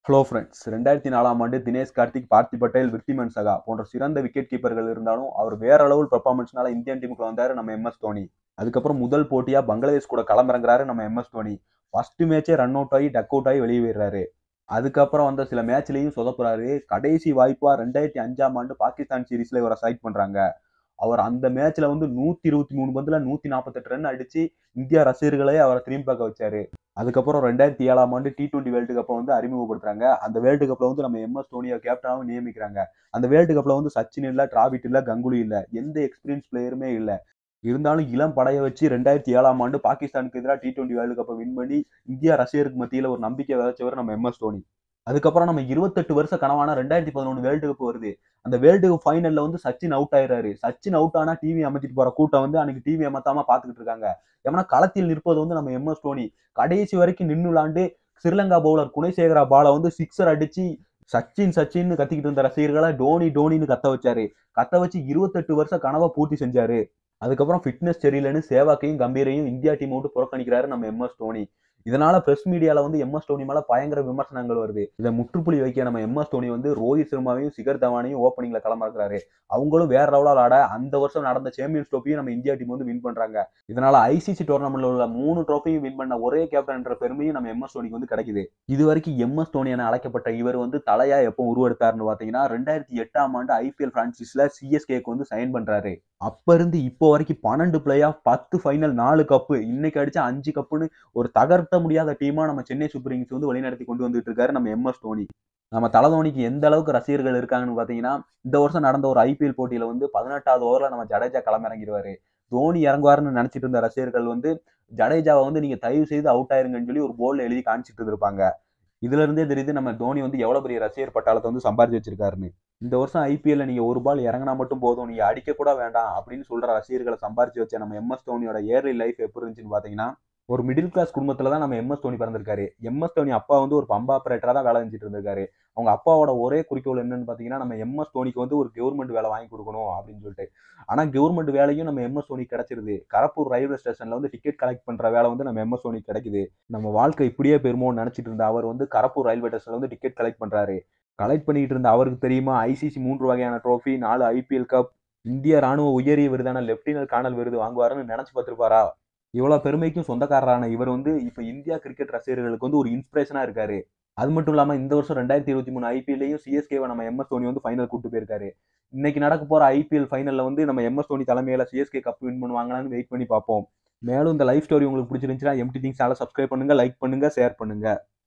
hello friends ரெண்டாயிரத்தி நாலாம் ஆண்டு தினேஷ் கார்த்திக் பார்த்தி பட்டேல் விருத்திமன் சகா போன்ற சிறந்த விக்கெட் கீப்பர்கள் இருந்தாலும் அவர் வேற அளவில் பெர்ஃபார்மன்ஸ்னால இந்தியன் டீமுக்கு வந்தாரு நம்ம எம்எஸ் தோனி அதுக்கப்புறம் முதல் போட்டியா பங்களாதேஷ் கூட களமிறங்குறாரு நம்ம எம்எஸ் தோனி ஃபர்ஸ்ட் மேட்சே ரன் அவுட் ஆகி டக் அவுட் ஆகி வெளியே போயிடுறாரு அதுக்கப்புறம் வந்த சில மேட்ச்லையும் சொதப்புறாரு கடைசி வாய்ப்பா ரெண்டாயிரத்தி அஞ்சாம் ஆண்டு பாகிஸ்தான் சீரீஸ்ல இவரை சைட் பண்றாங்க அவர் அந்த மேட்ச்ல வந்து நூத்தி இருபத்தி மூணு பந்துல நூத்தி நாற்பத்தெட்டு ரன் அடிச்சு இந்தியா ரசிகர்களே அவரை திரும்பி பார்க்க வச்சாரு அதுக்கப்புறம் ரெண்டாயிரத்தி ஏழாம் ஆண்டு டி டுவெண்ட்டி வேர்ல்டு கப்பை வந்து அறிமுகப்படுத்துறாங்க அந்த வேர்ல்டு கப்ல வந்து நம்ம எம்எஸ் தோனியை கேப்டனாகவும் நியமிக்கிறாங்க அந்த வேர்ல்டு கப்ல வந்து சச்சின் இல்ல டிராவிட் இல்ல கங்குலி இல்ல எந்த எக்ஸ்பீரியன்ஸ் பிளேயருமே இல்ல இருந்தாலும் இளம் படையை வச்சு ரெண்டாயிரத்தி ஏழாம் ஆண்டு பாகிஸ்தானுக்கு எதிராக டி டுவெண்ட்டி வேர்ல்டு கப்பை வின் பண்ணி இந்தியா ரசிகருக்கு மத்தியில் ஒரு நம்பிக்கை விதைச்சவர் நம்ம எம்எஸ் தோனி அதுக்கப்புறம் நம்ம இருபத்தெட்டு வருஷ கனவான ரெண்டாயிரத்தி பதினொன்று வேர்ல்டு கப் வருது அந்த வேர்ல்டு கப் ஃபைனல்ல வந்து சச்சின் அவுட் ஆயிடுறாரு சச்சின் அவுட் ஆனா டிவி அமைச்சிட்டு போற கூட்டம் வந்து அன்னைக்கு டிவி அமத்தாம பாத்துக்கிட்டு இருக்காங்க ஏன்னா களத்தில் நிற்பது வந்து நம்ம எம்எஸ் தோனி கடைசி வரைக்கும் நின்று விளாண்டு ஸ்ரீலங்கா பவுலர் குணசேகரா பாலை வந்து சிக்ஸர் அடிச்சு சச்சின் சச்சின் கத்திக்கிட்டு இருந்த ரசிகர்களை டோனி டோனின்னு கத்த வச்சாரு கத்த வச்சு இருபத்தெட்டு வருஷ கனவை பூர்த்தி செஞ்சாரு அதுக்கப்புறம் ஃபிட்னஸ் சரியில்லைன்னு சேவாக்கையும் கம்பீரையும் இந்தியா டீம் விட்டு புறக்கணிக்கிறாரு நம்ம எம்எஸ் தோனி இதனால பிரஸ் மீடியால வந்து எம்எஸ் தோனி மேல பயங்கர விமர்சனங்கள் வருது இதை முற்றுப்புள்ளி வைக்க நம்ம எம்எஸ் தோனி வந்து ரோஹித் சர்மாவையும் சிகர் தவானையும் ஓப்பனிங்ல களமிறக்குறாரு அவங்களும் வேற லெவலில் ஆட அந்த வருஷம் நடந்த சாம்பியன்ஸ் ட்ரோஃபியும் நம்ம இந்தியா டீம் வந்து வின் பண்றாங்க இதனால ஐசிசி டோர்னமெண்ட்ல உள்ள மூணு ட்ரோஃபியும் வின் பண்ண ஒரே கேப்டன் என்ற பெருமையும் நம்ம எம்எஸ் தோனிக்கு வந்து கிடைக்குது இது வரைக்கும் எம்எஸ் தோனி என அழைக்கப்பட்ட இவர் வந்து தலையா எப்போ உருவெடுத்தாருன்னு பாத்தீங்கன்னா ரெண்டாயிரத்தி எட்டாம் ஆண்டு ஐபிஎல் பிரான்சிஸ்ல சிஎஸ்கேக்கு வந்து சைன் பண்றாரு அப்ப இருந்து இப்போ வரைக்கும் பன்னெண்டு பிளே ஆஃப் பத்து ஃபைனல் நாலு கப்பு இன்னைக்கு அடிச்ச அஞ்சு கப்புன்னு ஒரு தகர்த்த முடியாத டீமா நம்ம சென்னை சூப்பர் கிங்ஸ் வந்து வழிநடத்தி கொண்டு வந்துட்டு இருக்காரு நம்ம எம்எஸ் தோனி நம்ம தலதோனிக்கு எந்த அளவுக்கு ரசிகர்கள் இருக்காங்கன்னு பாத்தீங்கன்னா இந்த வருஷம் நடந்த ஒரு ஐபிஎல் போட்டியில வந்து பதினெட்டாவது ஓவர்ல நம்ம ஜடேஜா களமிறங்கிடுவாரு தோனி இறங்குவாருன்னு நினைச்சிட்டு இருந்த ரசிகர்கள் வந்து ஜடேஜாவை வந்து நீங்க தயவு செய்து அவுட் ஆயிருங்கன்னு சொல்லி ஒரு போர்டில் எழுதி காமிச்சிட்டு இருந்திருப்பாங்க இதுல இருந்தே தெரியுது நம்ம தோனி வந்து எவ்வளவு பெரிய ரசிகர் பட்டாளத்தை வந்து சம்பாரிச்சு வச்சிருக்காருன்னு இந்த வருஷம் ஐபிஎல்ல நீங்க ஒரு பால் இறங்கினா மட்டும் போதும் நீங்க அடிக்க கூட வேண்டாம் அப்படின்னு சொல்ற ரசிகர்களை சம்பாரிச்சு வச்ச நம்ம எம்எஸ் தோனியோட ஏர்லி லைஃப் எப்படி இருந்துச்சுன்னு பாத்தீங்கன்னா ஒரு மிடில் கிளாஸ் குடும்பத்துல தான் நம்ம எம்எஸ் தோனி பிறந்திருக்காரு எம்எஸ் தோனி அப்பா வந்து ஒரு பம்பா ஆபரேட்டரா தான் வேலை செஞ்சுட்டு இருந்திருக்காரு அவங்க அப்பாவோட ஒரே குறிக்கோள் என்னன்னு பாத்தீங்கன்னா நம்ம எம்எஸ் தோனிக்கு வந்து ஒரு கவர்மெண்ட் வேலை வாங்கி கொடுக்கணும் அப்படின்னு சொல்லிட்டு ஆனா கவர்மெண்ட் வேலையும் நம்ம எம்எஸ் தோனி கிடைச்சிருது கரப்பூர் ரயில்வே ஸ்டேஷன்ல வந்து டிக்கெட் கலெக்ட் பண்ற வேலை வந்து நம்ம எம்எஸ் தோனி கிடைக்குது நம்ம வாழ்க்கை இப்படியே பெருமோன்னு நினைச்சிட்டு இருந்த அவர் வந்து கரப்பூர் ரயில்வே ஸ்டேஷன்ல வந்து டிக்கெட் கலெக்ட் பண்றாரு கலெக்ட் பண்ணிட்டு இருந்த அவருக்கு தெரியுமா ஐசிசி மூன்று வகையான ட்ரோஃபி நாலு ஐபிஎல் கப் இந்திய ராணுவ உயரிய விருதான லெப்டினல் கார்னல் விருது வாங்குவாருன்னு நினைச்சு பார்த்திருப்பாரா இவ்வளவு பெருமைக்கும் சொந்தக்காரரான இவர் வந்து இப்ப இந்தியா கிரிக்கெட் ரசிகர்களுக்கு வந்து ஒரு இன்ஸ்பிரேஷனா இருக்காரு அது மட்டும் இல்லாம இந்த வருஷம் ரெண்டாயிரத்தி இருபத்தி மூணு ஐபிஎல்லையும் சிஎஸ்கேவை நம்ம எம்எஸ் தோனி வந்து ஃபைனல் கூட்டு போயிருக்காரு இன்னைக்கு நடக்க போற ஐபிஎல் ஃபைனல்ல வந்து நம்ம எம்எஸ் தோனி தலைமையில சிஎஸ்கே கப் வின் பண்ணுவாங்களான்னு வெயிட் பண்ணி பார்ப்போம் மேலும் இந்த லைஃப் ஸ்டோரி உங்களுக்கு பிடிச்சிருந்துச்சுன்னா எம்டி திங்ஸ் சப்ஸ்கிரைப் பண்ணுங்க லைக் பண்ணுங்க ஷேர் பண்ணுங்க